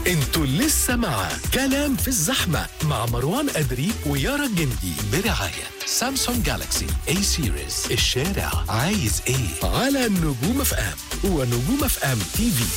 انتوا لسه مع كلام في الزحمة مع مروان أدري ويارا الجندي برعاية سامسونج جالاكسي اي سيريز الشارع عايز ايه على نجوم اف ام ونجوم اف ام تي في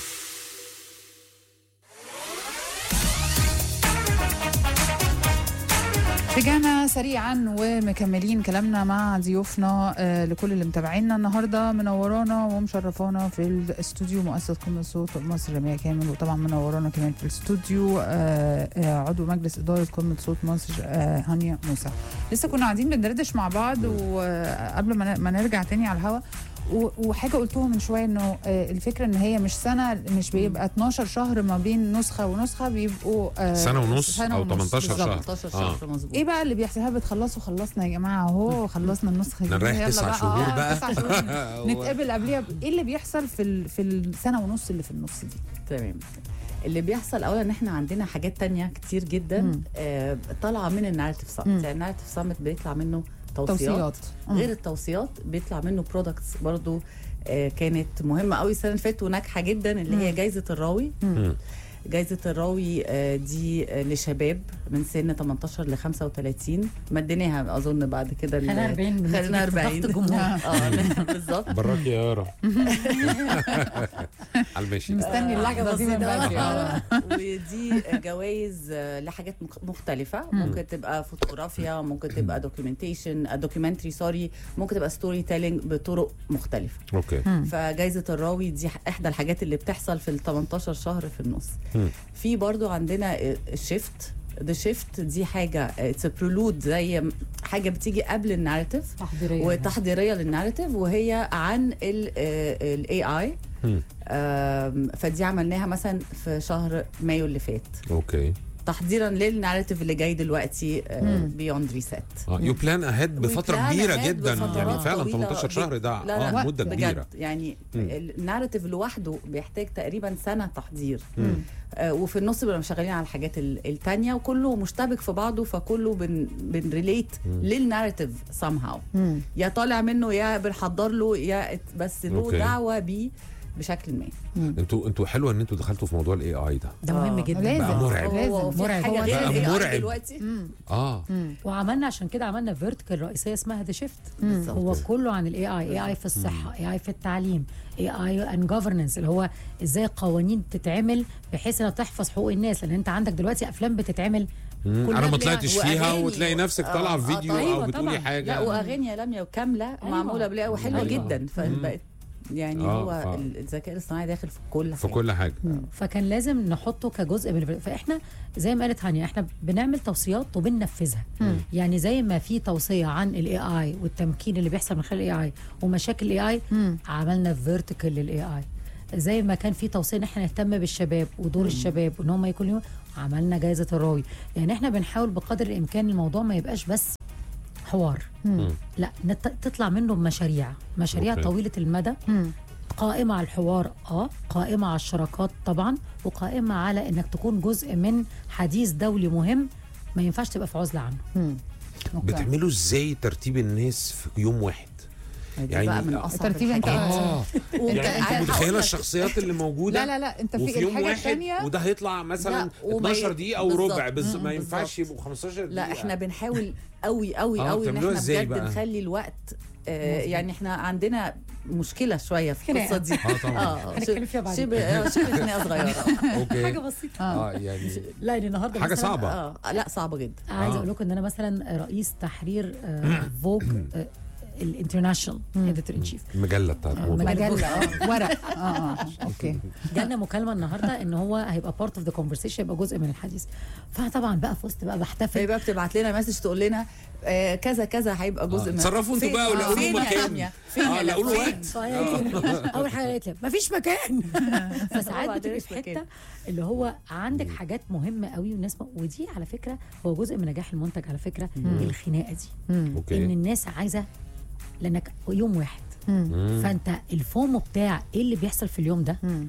رجعنا سريعا ومكملين كلامنا مع ضيوفنا آه، لكل اللي متابعينا النهارده منورانا ومشرفانا في الاستوديو مؤسسه قمه صوت مصر رمية كامل وطبعا منورانا كمان في الاستوديو آه، آه، عضو مجلس اداره قمه صوت مصر آه، هانيا موسى لسه كنا قاعدين بندردش مع بعض وقبل ما ن- ما نرجع تاني على الهوا و- وحاجه قلتوها من شويه انه آه، الفكره ان هي مش سنه مش بيبقى 12 شهر ما بين نسخه ونسخه بيبقوا آه، سنة ونص سنة أو ونص 18 بالظبط. شهر. 18 آه. شهر مظبوط ايه بقى اللي بيحصل هل بتخلصوا خلصنا يا جماعه اهو خلصنا النسخه دي نريح يلا تسع بقى. شهور آه، بقى. تسع شهور نتقابل قبليها ب- ايه اللي بيحصل في ال... في السنه ونص اللي في النص دي تمام اللي بيحصل اولا ان احنا عندنا حاجات تانية كتير جدا مم. آه طالعه من النارتيف مم. سامت يعني النارتيف سامت بيطلع منه توصيات, توصيات مم. غير التوصيات بيطلع منه برودكتس برضو آه كانت مهمه قوي السنه اللي فاتت وناجحه جدا اللي هي مم. جائزه الراوي مم. جائزة الراوي آه، دي آه، لشباب من سن 18 ل 35 مديناها اظن بعد كده ال- خلينا 40 من خلينا نتيجة 40 ضغط الجمهور. اه بالظبط براك يا يارا على المشي مستني اللحظه دي من بسيطة. بدري آه. ودي جوائز آه، لحاجات مخ- مختلفة ممكن تبقى فوتوغرافيا ممكن تبقى دوكيومنتيشن دوكيومنتري سوري ممكن تبقى ستوري تيلينج بطرق مختلفة اوكي فجائزة الراوي دي احدى الحاجات اللي بتحصل في ال 18 شهر في النص مم. في برضو عندنا الشيفت ذا شيفت دي حاجة اتس برولود زي م- حاجة بتيجي قبل الناريتيف تحضيرية وتحضيريه للناريتيف وهي عن الاي اي مم. فدي عملناها مثلا في شهر مايو اللي فات اوكي تحضيرا للناريتيف اللي جاي دلوقتي مم. بيوند ريسيت يو بلان اهيد بفتره We plan كبيره ahead جدا بفترات يعني فعلا طويلة 18 شهر ده لا لا اه مده كبيره بجد يعني مم. الناريتيف لوحده بيحتاج تقريبا سنه تحضير مم. آه وفي النص بنبقى شغالين على الحاجات ال- التانية وكله مشتبك في بعضه فكله بن بنريليت مم. للناريتيف somehow مم. يا طالع منه يا بنحضر له يا ات- بس له أوكي. دعوه بيه بشكل ما انتوا انتوا حلوه ان انتوا دخلتوا في موضوع الاي اي ده ده مهم آه. جدا لازم بقى مرعب. هو هو لازم في مرعب. حاجه هو غير بقى ال AI مرعب. دلوقتي مم. اه مم. وعملنا عشان كده عملنا فيرتيكال رئيسيه اسمها ذا شيفت مم. هو كله عن الاي اي اي اي في الصحه اي اي في التعليم اي اي ان جوفرنس اللي هو ازاي القوانين تتعمل بحيث انها تحفظ حقوق الناس لان انت عندك دلوقتي افلام بتتعمل مم. كلها انا ما بال AI. طلعتش فيها وأغاني. وتلاقي نفسك آه، طالعه في آه، فيديو طبعاً. او أيوة بتقولي طبعاً. حاجه لا واغاني يا لميا وكامله أيوة. معموله بالاي وحلوه أيوة. جدا فبقت يعني آه، هو آه. الذكاء الاصطناعي داخل في كل في حاجه كل حاجه فكان لازم نحطه كجزء من الف- فاحنا زي ما قالت هانيا احنا بنعمل توصيات وبننفذها يعني زي ما في توصيه عن الاي اي والتمكين اللي بيحصل من خلال الاي اي ومشاكل الاي اي مم. عملنا فيرتيكال للاي اي زي ما كان في توصيه ان احنا نهتم بالشباب ودور الشباب وان هم يكونوا يوم عملنا جائزه الراوي يعني احنا بنحاول بقدر الامكان الموضوع ما يبقاش بس حوار مم. لا نت- تطلع منه بمشاريع مشاريع أوكي. طويله المدى مم. قائمة على الحوار اه قائمة على الشراكات طبعا وقائمة على انك تكون جزء من حديث دولي مهم ما ينفعش تبقى في عزلة عنه مم. أوكي. بتعملوا ازاي ترتيب الناس في يوم واحد دي يعني- بقى من اصعب ترتيب انت الحاجات. اه انت يعني انت انت متخيله هقول لك- الشخصيات اللي موجوده لا لا لا انت وفي في يوم الحاجه واحد الثانيه وده هيطلع مثلا لا، وما ي- 12 دقيقه او بالظبط. ربع بس مم، ما ينفعش بالظبط. يبقوا 15 دقيقه لا احنا بنحاول قوي قوي آه، قوي ان بتعملوها احنا إزاي بجد بقى؟ نخلي الوقت آه يعني احنا عندنا مشكله شويه في خناقة. القصه دي اه طبعا اه هنتكلم فيها بعدين. شبه آه، شبه خناقه صغيره اوكي حاجة بسيطة اه يعني لا يعني النهارده حاجه مثلاً صعبه اه لا صعبه جدا عايزه آه. اقول لكم ان انا مثلا رئيس تحرير آه، فوج آه، الانترناشونال اديتور ان شيف المجله بتاعت موضة. مجله اه ورق اه اه اوكي جالنا مكالمه النهارده ان هو هيبقى بارت اوف ذا كونفرسيشن يبقى جزء من الحديث فانا طبعا بقى في وسط بقى بحتفل فيبقى بتبعت لنا مسج تقول لنا آه كذا كذا هيبقى جزء آه، من تصرفوا انتوا فين- بقى ولاقوا له فين يا مكان. لميا؟ فين آه، يا لاقوا له لميا؟ وقت. فهي قالت لي- اول حاجه قالت لي مفيش مكان فساعات ما بتبقي عندناش في مكان. حته اللي هو عندك حاجات مهمه قوي والناس م... ودي على فكره هو جزء من نجاح المنتج على فكره الخناقه دي مم. ان اوكي الناس عايزه لانك يوم واحد مم. مم. فانت الفومو بتاع ايه اللي بيحصل في اليوم ده مم.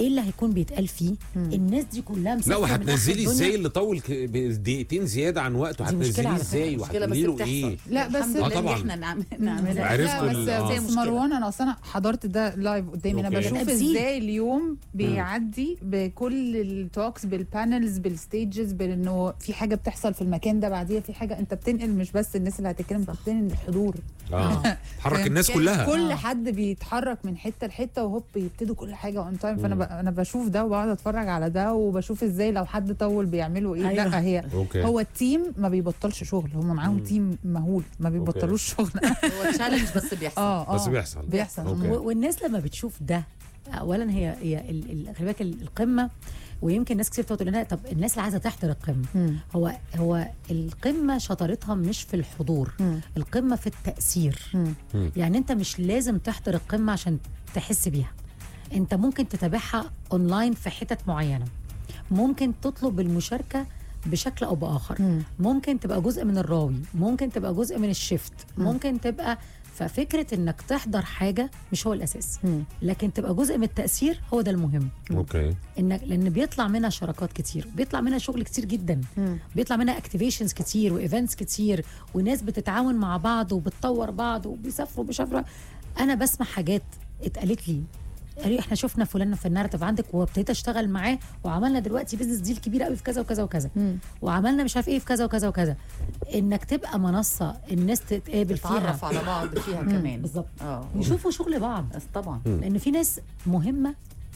ايه اللي هيكون بيتقال فيه الناس دي كلها لا مسافره من آخر وهتنزلي الدنيا. ازاي اللي طول ك- دقيقتين زياده عن وقته دي مشكلة هتنزليه على فكرة. ازاي مشكله بس وهتقولي له بتحصل ايه لا، بس- الحمد آه، لله طبعاً. إن احنا نعمل نعملها عرفتوا لا ال- بس, آه. بس مروان انا اصلا حضرت ده لايف قدامي انا أوكي. بشوف أبسيل. ازاي اليوم بيعدي بكل التوكس بالبانلز بالستيجز بانه في حاجه بتحصل في المكان ده بعديها في حاجه انت بتنقل مش بس الناس اللي هتتكلم انت بتنقل الحضور اه حرك فاهم؟ الناس كلها كل آه. حد بيتحرك من حته لحته وهوب يبتدوا كل حاجه اون تايم فانا ب... انا بشوف ده وبقعد اتفرج على ده وبشوف ازاي لو حد طول بيعملوا ايه أيوة. لا هي اوكي هو التيم ما بيبطلش شغل هم معاهم تيم مهول ما بيبطلوش شغل هو تشالنج بس بيحصل اه اه بس بيحصل بيحصل أوكي. و- والناس لما بتشوف ده اولا هي هي ال- ال- خلي بالك ال- القمه ويمكن ناس كتير بتقعد تقول لنا طب الناس اللي عايزه تحضر القمه مم. هو هو القمه شطارتها مش في الحضور مم. القمه في التاثير مم. يعني انت مش لازم تحضر القمه عشان تحس بيها انت ممكن تتابعها اونلاين في حتت معينه ممكن تطلب المشاركه بشكل او باخر مم. ممكن تبقى جزء من الراوي ممكن تبقى جزء من الشيفت ممكن تبقى ففكره انك تحضر حاجه مش هو الاساس مم. لكن تبقى جزء من التاثير هو ده المهم اوكي انك لان بيطلع منها شراكات كتير بيطلع منها شغل كتير جدا مم. بيطلع منها اكتيفيشنز كتير وايفنتس كتير وناس بتتعاون مع بعض وبتطور بعض وبيسافروا بيسافروا انا بسمع حاجات اتقالت لي قالوا لي احنا شفنا فلان في النارتيف عندك وابتديت اشتغل معاه وعملنا دلوقتي بيزنس ديل كبير قوي في كذا وكذا وكذا مم. وعملنا مش عارف ايه في كذا وكذا وكذا انك تبقى منصه الناس تتقابل فيها تتعرف على بعض فيها كمان بالظبط اه يشوفوا شغل بعض بس طبعا لان في ناس مهمه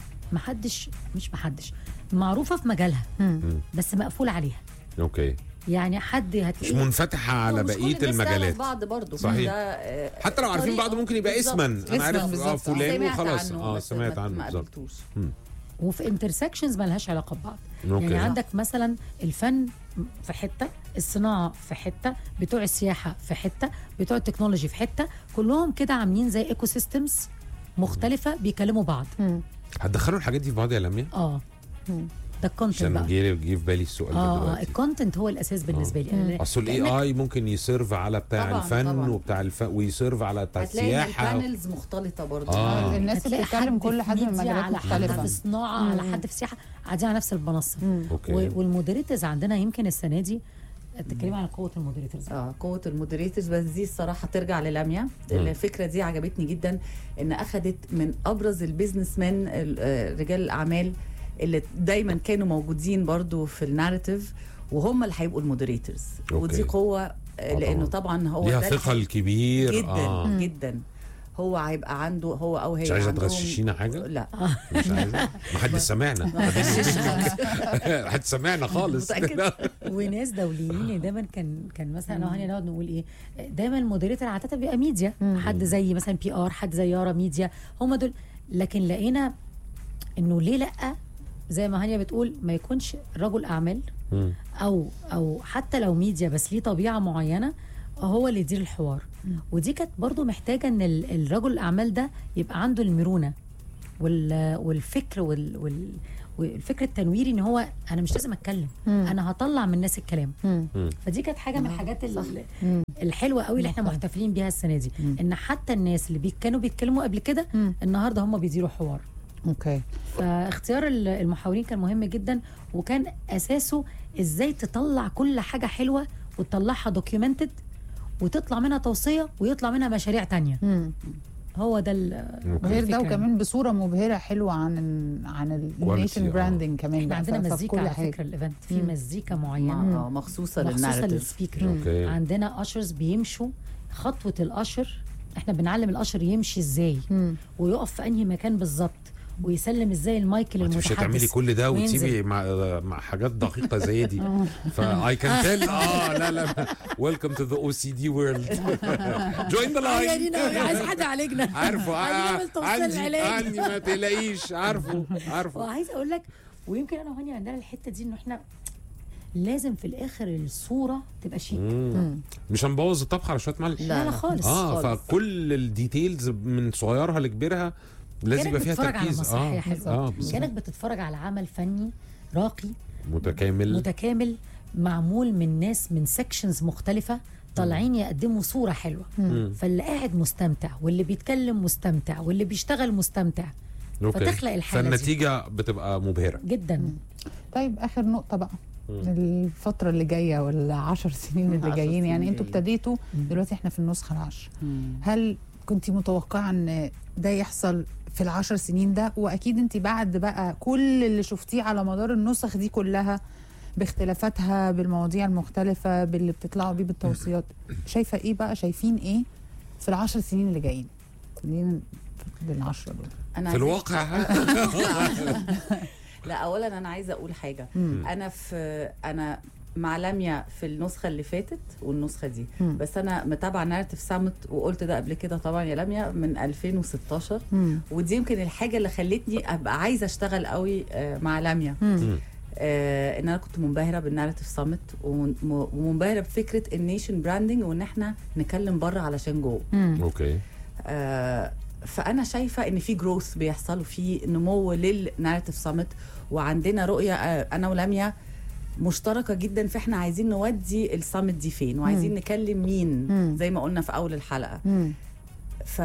محدش مش محدش معروفه في مجالها مم. بس مقفول عليها اوكي يعني حد مش هتلاقيه منفتحه على ومش كل بقيه الناس تعرف المجالات بعض برضه صحيح. ده آه، حتى لو عارفين طريقة. بعض ممكن يبقى بالظبط. اسما انا اسما عارف اه بالظبط. فلان سمعت وخلاص عنه اه بس سمعت ما- عنه ما بالظبط قابلتوش وفي انترسكشنز مالهاش علاقه ببعض اوكي يعني عندك مثلا الفن في حته الصناعه في حته بتوع السياحه في حته بتوع التكنولوجي في حته كلهم كده عاملين زي ايكو سيستمز مختلفه بيكلموا بعض مم. هتدخلوا الحاجات دي في بعض يا لميا اه مم. ده الكونتنت عشان بقى جه جه في بالي السؤال ده اه اه دلوقتي الكونتنت هو الاساس بالنسبه لي مم. أنا- اصل الاي لأنك- اي ممكن يسيرف على بتاع طبعاً، الفن طبعاً. وبتاع الف... ويسيرف على بتاع هتلاقي إن السياحه البانلز مختلطه برضه آه. الناس اللي هتلاقي بتتكلم كل في حد من ميديا مجالات على حد مختلفه في صناعه على حد في سياحه قاعدين على نفس المنصه مم. اوكي والمودريتورز عندنا يمكن السنه دي تتكلمي على قوه المودريتورز اه قوه المودريتورز بس دي الصراحه ترجع للاميا الفكره دي عجبتني جدا ان اخذت من ابرز البيزنس مان ال- آه، رجال الاعمال اللي دايما كانوا موجودين برضو في الناريتيف وهم اللي هيبقوا المودريتورز أوكي. ودي قوه آه، آه لانه طبعاً. طبعا هو ليها ده اللي ثقل هي- كبير جدا اه جدا هو هيبقى عنده هو او هي مش عايزه عندهم- تغششينا حاجه لا مش عايزه ما حدش سمعنا ما حدش سمعنا خالص متأكد؟ وناس دوليين دايما كان كان مثلا انا وهاني نقعد نقول ايه دايما المودريتور عاده بيبقى ميديا حد زي مثلا بي ار حد زي يارا ميديا هم دول لكن لقينا انه ليه لا زي ما هانيا بتقول ما يكونش رجل اعمال مم. او او حتى لو ميديا بس ليه طبيعه معينه هو اللي يدير الحوار ودي كانت برضو محتاجه ان ال- الرجل الاعمال ده يبقى عنده المرونه وال والفكر وال وال والفكر التنويري ان هو انا مش لازم اتكلم مم. انا هطلع من الناس الكلام مم. فدي كانت حاجه من الحاجات ال- مم. الحلوه قوي اللي احنا صح. محتفلين بيها السنه دي ان حتى الناس اللي بي كانوا بيتكلموا قبل كده مم. النهارده هم بيديروا حوار اوكي فاختيار ال- المحاورين كان مهم جدا وكان اساسه ازاي تطلع كل حاجه حلوه وتطلعها دوكيومنتد وتطلع منها توصيه ويطلع منها مشاريع تانية مم. هو ده ال- أوكي. غير ده الفكرة. وكمان بصوره مبهره حلوه عن ال عن Quality، النيشن آه. براندنج كمان احنا بقى، عندنا ف- ففي مزيكا كل على حاجة. فكره الايفنت في مم. مزيكا مع- معينه آه، مخصوصه مخصوصه للناريتيف للسبيكر اوكي عندنا اشرز بيمشوا خطوه الاشر احنا بنعلم الاشر يمشي ازاي مم. ويقف في انهي مكان بالظبط ويسلم ازاي المايك انت مش للمتحدث هتعملي كل ده وينزل. وتسيبي مع مع حاجات دقيقه زي دي فاي كان تيل اه لا لا ويلكم تو ذا او سي دي وورلد جوين ذا يا دينا عايز لاين حد يعالجنا عارفه عايز نعمل توصيل عندي علاج. عندي ما تقلقيش عارفه عارفه وعايز اقول لك ويمكن انا وهاني عندنا الحته دي انه احنا لازم في الاخر الصوره تبقى شيك مم. مش هنبوظ الطبخ على شويه ملح لا لا خالص اه خالص. فكل الديتيلز من صغيرها لكبيرها لازم كانك يبقى فيها بتتفرج على تركيز مسرحيه اه حلوه اه بالظبط. كانك بتتفرج على عمل فني راقي متكامل متكامل معمول من ناس من سيكشنز مختلفه طالعين يقدموا صوره حلوه مم. فاللي قاعد مستمتع واللي بيتكلم مستمتع واللي بيشتغل مستمتع اوكي فتخلق الحالة دي. فالنتيجه بتبقى مبهره جدا طيب اخر نقطه بقى مم. الفترة اللي جاية والعشر سنين اللي العشر جايين يعني سنين انتوا جايين. ابتديتوا مم. دلوقتي احنا في النسخة العشر مم. هل كنت متوقعة ان ده يحصل في العشر سنين ده واكيد انت بعد بقى كل اللي شفتيه على مدار النسخ دي كلها باختلافاتها بالمواضيع المختلفة باللي بتطلعوا بيه بالتوصيات شايفة ايه بقى شايفين ايه في العشر سنين اللي جايين خلينا بالعشرة دول انا في عايزة- الواقع لا اولا انا عايزه اقول حاجه مم. انا في انا مع لميا في النسخه اللي فاتت والنسخه دي مم. بس انا متابعه نارتيف سامت وقلت ده قبل كده طبعا يا لميا من 2016 مم. ودي يمكن الحاجه اللي خلتني ابقى عايزه اشتغل قوي آه، مع لميا مم. آه، ان انا كنت منبهره بالنارتيف سامت ومنبهره بفكره النيشن براندنج وان احنا نكلم بره علشان جوه مم. اوكي آه، فانا شايفه ان في جروث بيحصل وفي نمو للناريتيف سامت وعندنا رؤيه آه، انا ولميا مشتركه جدا في احنا عايزين نودي السامت دي فين وعايزين مم. نكلم مين مم. زي ما قلنا في اول الحلقه مم. ف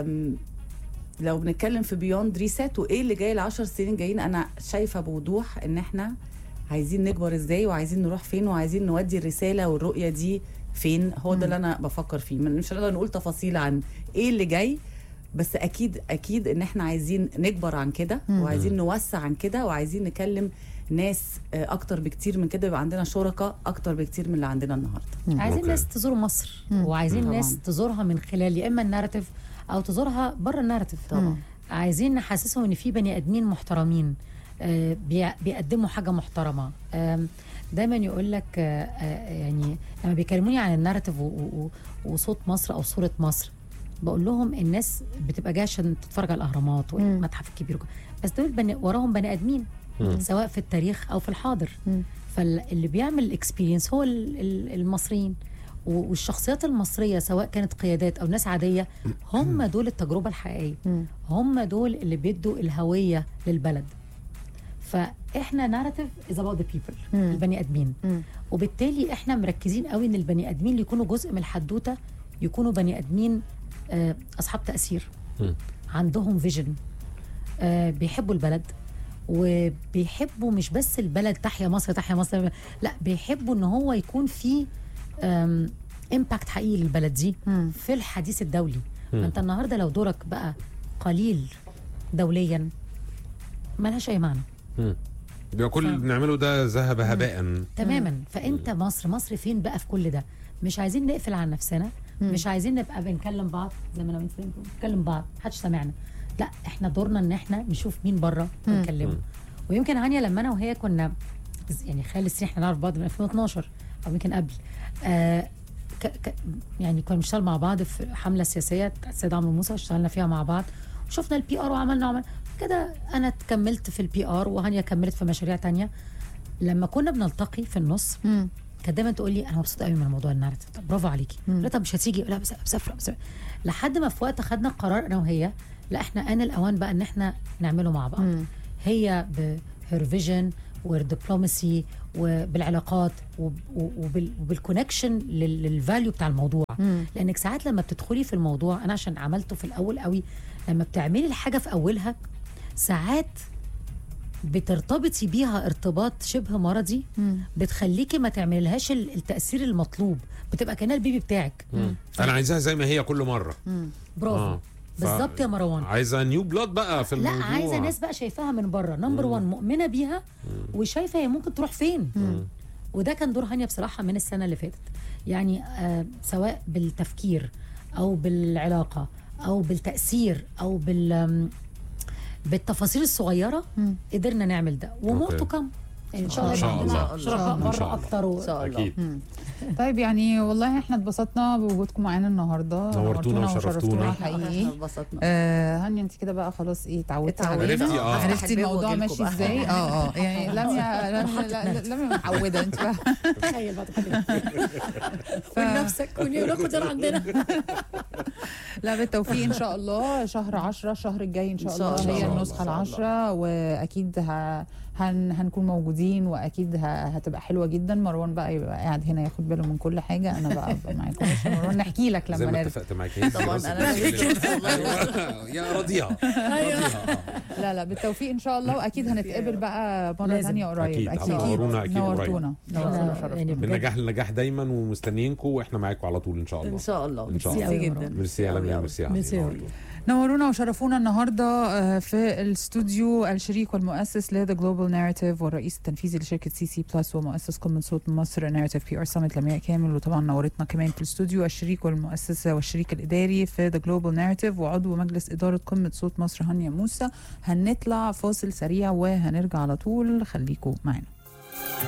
لو بنتكلم في بيوند ريسيت وايه اللي جاي العشر سنين جايين انا شايفه بوضوح ان احنا عايزين نكبر ازاي وعايزين نروح فين وعايزين نودي الرساله والرؤيه دي فين هو ده اللي انا بفكر فيه من- مش هنقدر نقول تفاصيل عن ايه اللي جاي بس اكيد اكيد ان احنا عايزين نكبر عن كده مم. وعايزين نوسع عن كده وعايزين نكلم ناس آه، اكتر بكتير من كده يبقى عندنا شركاء اكتر بكتير من اللي عندنا النهارده عايزين أوكي. ناس تزور مصر مم. وعايزين طبعاً. ناس تزورها من خلال يا اما الناراتيف او تزورها بره الناراتيف طبعاً. عايزين نحسسهم ان في بني ادمين محترمين آه، بي- بيقدموا حاجه محترمه آم، دايما يقول لك آه، آه، يعني لما بيكلموني عن الناراتيف و- و- وصوت مصر او صوره مصر بقول لهم الناس بتبقى جايه عشان تتفرج على الاهرامات والمتحف الكبير وكده. بس دول بني وراهم بني ادمين مم. سواء في التاريخ او في الحاضر مم. فاللي بيعمل الاكسبيرينس هو ال- ال- المصريين و- والشخصيات المصريه سواء كانت قيادات او ناس عاديه هم دول التجربه الحقيقيه مم. هم دول اللي بيدوا الهويه للبلد فاحنا ناراتيف از اباوت ذا بيبل مم. البني ادمين مم. وبالتالي احنا مركزين قوي ان البني ادمين اللي يكونوا جزء من الحدوته يكونوا بني ادمين آه، اصحاب تاثير مم. عندهم فيجن بيحبوا البلد وبيحبوا مش بس البلد تحيا مصر تحيا مصر لا بيحبوا ان هو يكون في امباكت حقيقي للبلد دي مم. في الحديث الدولي مم. فانت النهارده لو دورك بقى قليل دوليا ملهاش اي معنى مم. يبقى كل ف- اللي بنعمله ده ذهب هباء تماما فانت مصر مصر فين بقى في كل ده مش عايزين نقفل عن نفسنا مش عايزين نبقى بنكلم بعض زي ما انا وانت بنتكلم بعض محدش سامعنا لا احنا دورنا ان احنا نشوف مين بره ونكلمه ويمكن هانيا لما انا وهي كنا يعني خلال السنين احنا نعرف بعض من 2012 او يمكن قبل آه ك ك يعني كنا بنشتغل مع بعض في حمله سياسيه بتاعت السيد عمرو موسى اشتغلنا فيها مع بعض وشفنا البي ار وعملنا وعملنا كده انا كملت في البي ار وهانيا كملت في مشاريع تانية لما كنا بنلتقي في النص مم. كانت دايما تقول لي انا مبسوطه قوي من موضوع النارتيف طب برافو عليكي مم. لا طب مش هتيجي لا بس مسافره مسافره لحد ما في وقت خدنا قرار انا وهي لا احنا ان الاوان بقى ان احنا نعمله مع بعض مم. هي بهير فيجن والدبلوماسي وبالعلاقات وب- وبال- وبالكونكشن لل- للفاليو بتاع الموضوع مم. لانك ساعات لما بتدخلي في الموضوع انا عشان عملته في الاول قوي لما بتعملي الحاجه في اولها ساعات بترتبطي بيها ارتباط شبه مرضي مم. بتخليكي ما تعملهاش ال- التاثير المطلوب بتبقى كانها البيبي بتاعك مم. انا عايزاها زي ما هي كل مره برافو آه. ف- بالظبط يا مروان عايزه نيو بلاد بقى في لا الموضوع عايزه ناس بقى شايفاها من بره نمبر 1 مؤمنه بيها وشايفه هي ممكن تروح فين وده كان دور هانيا بصراحه من السنه اللي فاتت يعني آه سواء بالتفكير او بالعلاقه او بالتاثير او بال آم، بالتفاصيل الصغيره مم. قدرنا نعمل ده ومور أوكي. تو كم ان شاء الله إن شاء يبقى الله. عندنا إن شركاء الله. إن شاء بره الله. اكتر و... ان شاء الله اكيد طيب يعني والله احنا اتبسطنا بوجودكم معانا النهارده نورتونا وشرفتونا. حقيقي انبسطنا آه هانيا انت كده بقى خلاص ايه اتعودتي اتعودنا. علينا عرفتي، آه. عرفتي هحببه الموضوع وأجيلكوا ماشي بقى. ازاي اه اه يعني لميا لميا لميا متعوده انت فاهمة؟ تخيل بقى تخيل ف- نفسك وناخد عندنا لا بالتوفيق ان شاء الله شهر 10 الشهر الجاي ان شاء إن شاء الله الله. هي إن شاء النسخه الله. العشرة واكيد ه... هن... هنكون موجودين واكيد ه... هتبقى حلوه جدا مروان بقى يبقى قاعد هنا ياخد باله من كل حاجه انا بقى أبقى معاكم عشان مروان نحكي لك زي لما ما نرجع اتفقت معاك هي طبعاً بس أنا كده. كده. أيوة. يا رضيعه رضيعه آه. لا لا بالتوفيق ان شاء الله واكيد هنتقابل بقى مره لازم. ثانيه قريب أكيد، هتنورونا أكيد نورتونا نورتونا إحنا شرفتونا. يعني من بجد نجاح لنجاح دايما ومستنيينكم واحنا معاكم على طول ان شاء الله ان شاء الله إن شاء ميرسي الله. جدا ميرسي يا لميا ميرسي يا ميرسي عزيزي. أوي. نورونا وشرفونا النهارده آه، في الاستوديو الشريك والمؤسس لذا جلوبال ناريتيف والرئيس التنفيذي لشركه سي سي بلس ومؤسس قمه صوت مصر ناريتيف بي ار سمت لمياء كامل وطبعا نورتنا كمان في الاستوديو الشريك والمؤسس والشريك الاداري في ذا جلوبال ناريتيف وعضو مجلس اداره قمه صوت مصر هانيا موسى هنطلع فاصل سريع وهنرجع على طول خليكم معانا